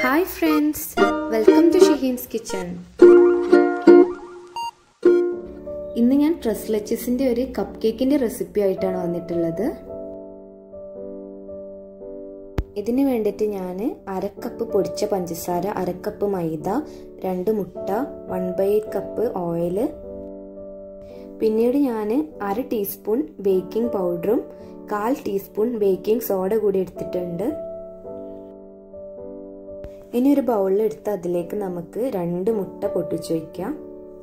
hi friends welcome to Shaheen's kitchen ഇന്ന് ഞാൻ ട്രസ്ലച്ചസിൻ്റെ ഒരു കപ്പ് കേക്കിൻ്റെ റെസിപ്പി ആയിട്ടാണ് വന്നിട്ടുള്ളത് ഇതിന് വേണ്ടിയിട്ട് ഞാൻ അരക്കപ്പ് പൊടിച്ച പഞ്ചസാര അരക്കപ്പ് മൈദ രണ്ട് മുട്ട one by eight cup oil പിന്നീട് ഞാൻ അര ടീസ്പൂൺ ബേക്കിംഗ് പൗഡറും കാൽ ടീസ്പൂൺ ബേക്കിംഗ് സോഡ കൂടി എടുത്തിട്ടുണ്ട് ഇനി ഒരു ബൗളിൽ എടുത്ത് അതിലേക്ക് നമുക്ക് രണ്ട് മുട്ട പൊട്ടിച്ചു വയ്ക്കാം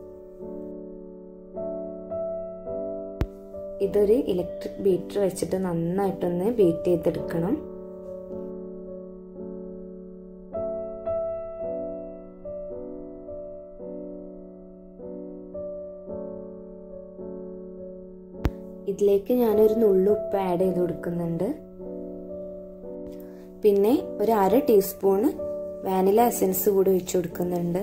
ഇതൊരു ഇലക്ട്രിക് ബീറ്റർ വെച്ചിട്ട് നന്നായിട്ടൊന്ന് ബീറ്റ് ചെയ്തെടുക്കണം ഇതിലേക്ക് ഞാനൊരു നുള്ളു ഉപ്പ് ആഡ് ചെയ്ത് കൊടുക്കുന്നുണ്ട് പിന്നെ ഒരു അര ടീസ്പൂണ് വാനില എസൻസ് കൂടി ഒഴിച്ചു കൊടുക്കുന്നുണ്ട്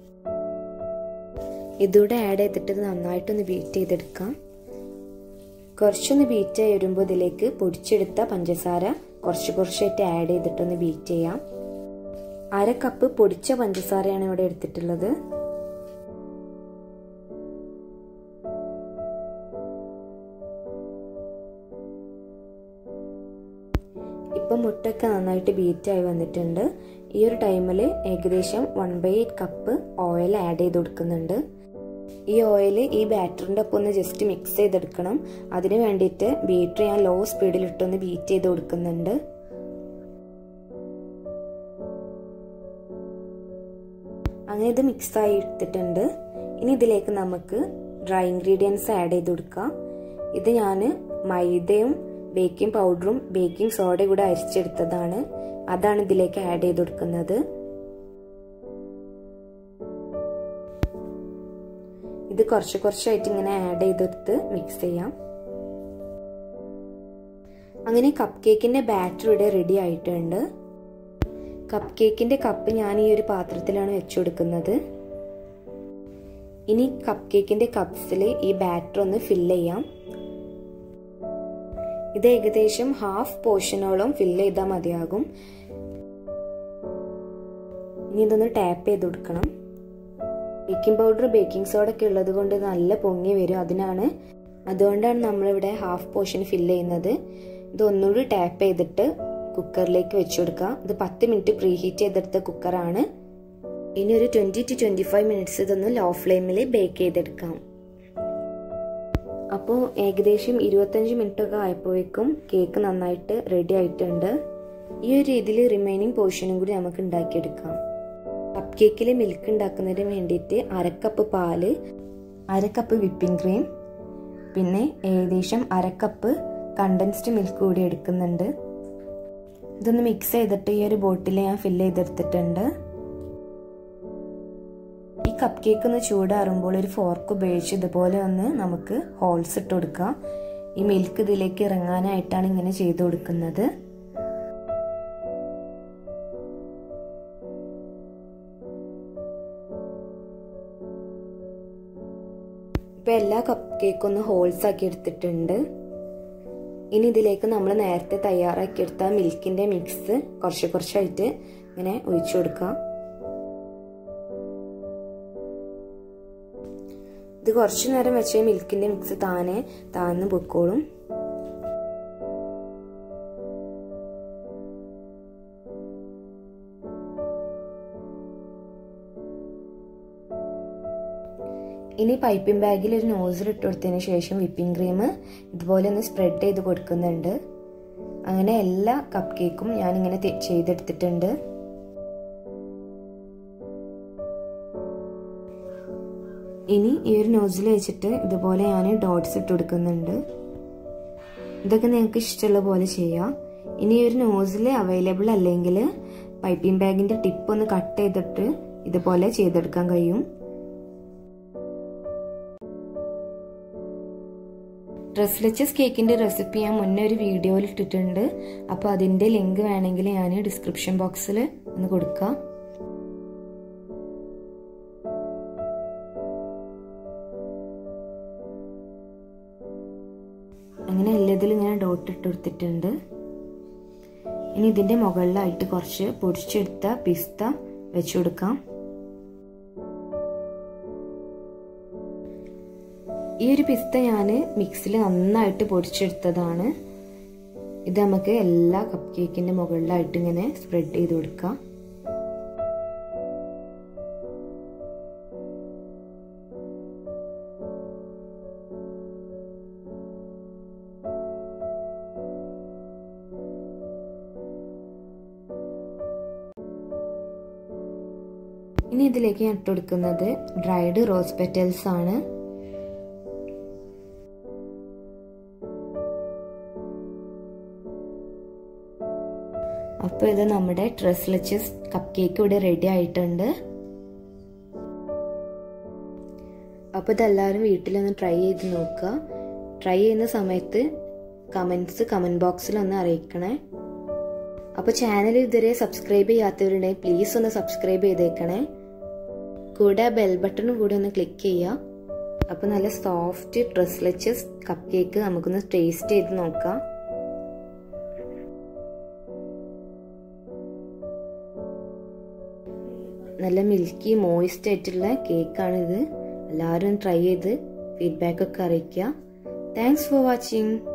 ഇതൂടെ ആഡ് ചെയ്തിട്ട് ഇത് നന്നായിട്ടൊന്ന് ബീറ്റ് ചെയ്തെടുക്കാം കുറച്ചൊന്ന് ബീറ്റ് ആയി വരുമ്പോൾ ഇതിലേക്ക് പൊടിച്ചെടുത്ത പഞ്ചസാര കുറച്ച് കുറച്ചായിട്ട് ആഡ് ചെയ്തിട്ടൊന്ന് ബീറ്റ് ചെയ്യാം അര കപ്പ് പൊടിച്ച പഞ്ചസാരയാണ് ഇവിടെ എടുത്തിട്ടുള്ളത് ഇപ്പം മുട്ടൊക്കെ നന്നായിട്ട് ബീറ്റായി വന്നിട്ടുണ്ട് ഈ ഒരു ടൈമിൽ ഏകദേശം one by eight cup oil add ചെയ്ത് കൊടുക്കുന്നുണ്ട് ഈ ഓയിൽ ഈ ബാറ്ററിൻ്റെ ഒപ്പം ഒന്ന് ജസ്റ്റ് മിക്സ് ചെയ്തെടുക്കണം അതിന് വേണ്ടിയിട്ട് ബീറ്റർ ഞാൻ ലോ സ്പീഡിലിട്ടൊന്ന് ബീറ്റ് ചെയ്ത് കൊടുക്കുന്നുണ്ട് അങ്ങനെ ഇത് മിക്സ് ആയി എടുത്തിട്ടുണ്ട് ഇനി ഇതിലേക്ക് നമുക്ക് ഡ്രൈ ഇൻഗ്രീഡിയൻസ് ആഡ് ചെയ്ത് കൊടുക്കാം ഇത് ഞാൻ മൈദയും ബേക്കിംഗ് പൗഡറും ബേക്കിംഗ് സോഡയും കൂടെ അരിച്ചെടുത്തതാണ് അതാണ് ഇതിലേക്ക് ആഡ് ചെയ്ത് കൊടുക്കുന്നത് ഇത് കുറച്ച് കുറച്ചായിട്ട് ഇങ്ങനെ ആഡ് ചെയ്തെടുത്ത് മിക്സ് ചെയ്യാം അങ്ങനെ കപ്പ് കേക്കിന്റെ ബാറ്റർ ഇവിടെ റെഡി ആയിട്ടുണ്ട് കപ്പ് കേക്കിന്റെ കപ്പ് ഞാൻ ഈ ഒരു പാത്രത്തിലാണ് വെച്ചു കൊടുക്കുന്നത് ഇനി കപ്പ് കേക്കിന്റെ കപ്സിൽ ഈ ബാറ്റർ ഒന്ന് ഫില്ല് ചെയ്യാം ഇത് ഏകദേശം ഹാഫ് പോർഷനോളം ഫില്ല് ചെയ്താൽ മതിയാകും ഇനി ഇതൊന്ന് ടാപ്പ് ചെയ്ത് കൊടുക്കണം ബേക്കിംഗ് പൗഡർ ബേക്കിംഗ് സോഡ ഒക്കെ ഉള്ളത് കൊണ്ട് നല്ല പൊങ്ങി വരും അതിനാണ് അതുകൊണ്ടാണ് നമ്മളിവിടെ ഹാഫ് പോർഷൻ ഫില്ല് ചെയ്യുന്നത് ഇത് ഒന്നുകൂടി ടാപ്പ് ചെയ്തിട്ട് കുക്കറിലേക്ക് വെച്ചു കൊടുക്കുക ഇത് പത്ത് മിനിറ്റ് പ്രീ ഹീറ്റ് ചെയ്തെടുത്ത കുക്കറാണ് ഇനി ഒരു twenty two twenty five minutes ഇതൊന്ന് ലോ ഫ്ലെയിമിൽ ബേക്ക് ചെയ്തെടുക്കാം അപ്പോൾ ഏകദേശം ഇരുപത്തഞ്ച് മിനിറ്റ് ഒക്കെ ആയപ്പോഴേക്കും കേക്ക് നന്നായിട്ട് റെഡി ആയിട്ടുണ്ട് ഈ ഒരു രീതിയിൽ റിമൈനിങ് പോർഷനും കൂടി നമുക്ക് ഉണ്ടാക്കിയെടുക്കാം കപ്പ് കേക്കിൽ മിൽക്ക് ഉണ്ടാക്കുന്നതിന് വേണ്ടിയിട്ട് അരക്കപ്പ് പാല് അരക്കപ്പ് വിപ്പിംഗ് ക്രീം പിന്നെ ഏകദേശം അരക്കപ്പ് കണ്ടൻസ്ഡ് മിൽക്ക് കൂടി എടുക്കുന്നുണ്ട് ഇതൊന്ന് മിക്സ് ചെയ്തിട്ട് ഈ ഒരു ബോട്ടിൽ ഞാൻ ഫില്ല് ചെയ്തെടുത്തിട്ടുണ്ട് ഈ കപ്പ് കേക്ക് ഒന്ന് ചൂടാറുമ്പോൾ ഒരു ഫോർക്ക് ഉപയോഗിച്ച് ഇതുപോലെ ഒന്ന് നമുക്ക് ഹോൾസ് ഇട്ട് കൊടുക്കാം ഈ മിൽക്ക് ഇതിലേക്ക് ഇറങ്ങാനായിട്ടാണ് ഇങ്ങനെ ചെയ്തു കൊടുക്കുന്നത് ഇപ്പൊ എല്ലാ കപ്പ് കേക്കും ഒന്ന് ഹോൾസ് ആക്കി എടുത്തിട്ടുണ്ട് ഇനി ഇതിലേക്ക് നമ്മൾ നേരത്തെ തയ്യാറാക്കി എടുത്ത മിൽക്കിന്റെ മിക്സ് കുറച്ച് കുറച്ചായിട്ട് ഇങ്ങനെ ഒഴിച്ചു കൊടുക്കാം ഇത് കുറച്ചു നേരം വെച്ച് മിൽക്കിന്റെ മിക്സ് താനെ താന്ന് പൊക്കോളും ഇനി പൈപ്പിംഗ് ബാഗിൽ ഒരു നോസിൽ ഇട്ട് കൊടുത്തതിന് ശേഷം വിപ്പിംഗ് ക്രീം ഇതുപോലെ ഒന്ന് സ്പ്രെഡ് ചെയ്ത് കൊടുക്കുന്നുണ്ട് അങ്ങനെ എല്ലാ കപ്പ് കേക്കും ഞാൻ ഇങ്ങനെ ചെയ്തെടുത്തിട്ടുണ്ട് ഇനി ഈ ഒരു നോസിൽ വെച്ചിട്ട് ഇതുപോലെ ഞാൻ ഡോട്ട്സ് ഇട്ട് കൊടുക്കുന്നുണ്ട് ഇതൊക്കെ നിങ്ങൾക്ക് ഇഷ്ടമുള്ള പോലെ ചെയ്യാം ഇനി ഒരു നോസിൽ അവൈലബിൾ അല്ലെങ്കിൽ പൈപ്പിംഗ് ബാഗിന്റെ ടിപ്പ് ഒന്ന് കട്ട് ചെയ്തിട്ട് ഇതുപോലെ ചെയ്തെടുക്കാൻ കഴിയും ഡ്രസ്ലെച്ചസ് കേക്കിന്റെ റെസിപ്പി ഞാൻ മുന്നേ ഒരു വീഡിയോയിൽ ഇട്ടിട്ടുണ്ട് അപ്പോൾ അതിന്റെ ലിങ്ക് വേണമെങ്കിൽ ഞാൻ ഡിസ്ക്രിപ്ഷൻ ബോക്സിൽ ഒന്ന് കൊടുക്കാം അങ്ങനെ എല്ലാത്തിലും ഇങ്ങനെ ഡോട്ട് ഇട്ട് കൊടുത്തിട്ടുണ്ട് ഇനി ഇനി ഇതിന്റെ മുകളിലായിട്ട് കുറച്ച് പൊടിച്ചെടുത്ത പിസ്ത വെച്ചു കൊടുക്കാം ഈ ഒരു പിസ്ത ഞാൻ മിക്സിൽ നന്നായിട്ട് പൊടിച്ചെടുത്തതാണ് ഇത് നമുക്ക് എല്ലാ കപ്പ് കേക്കിന്റെ മുകളിലായിട്ട് ഇങ്ങനെ സ്പ്രെഡ് ചെയ്ത് കൊടുക്കാം ഇനി ഇതിലേക്ക് ഞാൻ ഇട്ട് കൊടുക്കുന്നത് ഡ്രൈഡ് റോസ് പെറ്റൽസ് ആണ് അപ്പോൾ ഇത് നമ്മുടെ ട്രസ്ലെച്ചസ് കപ്പ് കേക്ക് ഇവിടെ റെഡി ആയിട്ടുണ്ട് അപ്പോൾ ഇതെല്ലാവരും വീട്ടിലൊന്ന് ട്രൈ ചെയ്ത് നോക്കുക ട്രൈ ചെയ്യുന്ന സമയത്ത് കമൻസ് കമൻറ്റ് ബോക്സിൽ ഒന്ന് അറിയിക്കണേ അപ്പോൾ ചാനൽ ഇതുവരെ സബ്സ്ക്രൈബ് ചെയ്യാത്തവരുണ്ടെങ്കിൽ പ്ലീസ് ഒന്ന് സബ്സ്ക്രൈബ് ചെയ്തേക്കണേ കൂടെ ബെൽ ബട്ടണും കൂടി ഒന്ന് ക്ലിക്ക് ചെയ്യുക അപ്പോൾ നല്ല സോഫ്റ്റ് ഡ്രസ്ലെച്ചസ് കപ്പ് കേക്ക് നമുക്കൊന്ന് ടേസ്റ്റ് ചെയ്ത് നോക്കാം നല്ല മിൽക്കി മോയിസ്റ്റ് ആയിട്ടുള്ള കേക്കാണിത് എല്ലാവരും ട്രൈ ചെയ്ത് ഫീഡ്ബാക്ക് ഒക്കെ അറിയിക്കുക താങ്ക്സ് ഫോർ വാച്ചിങ്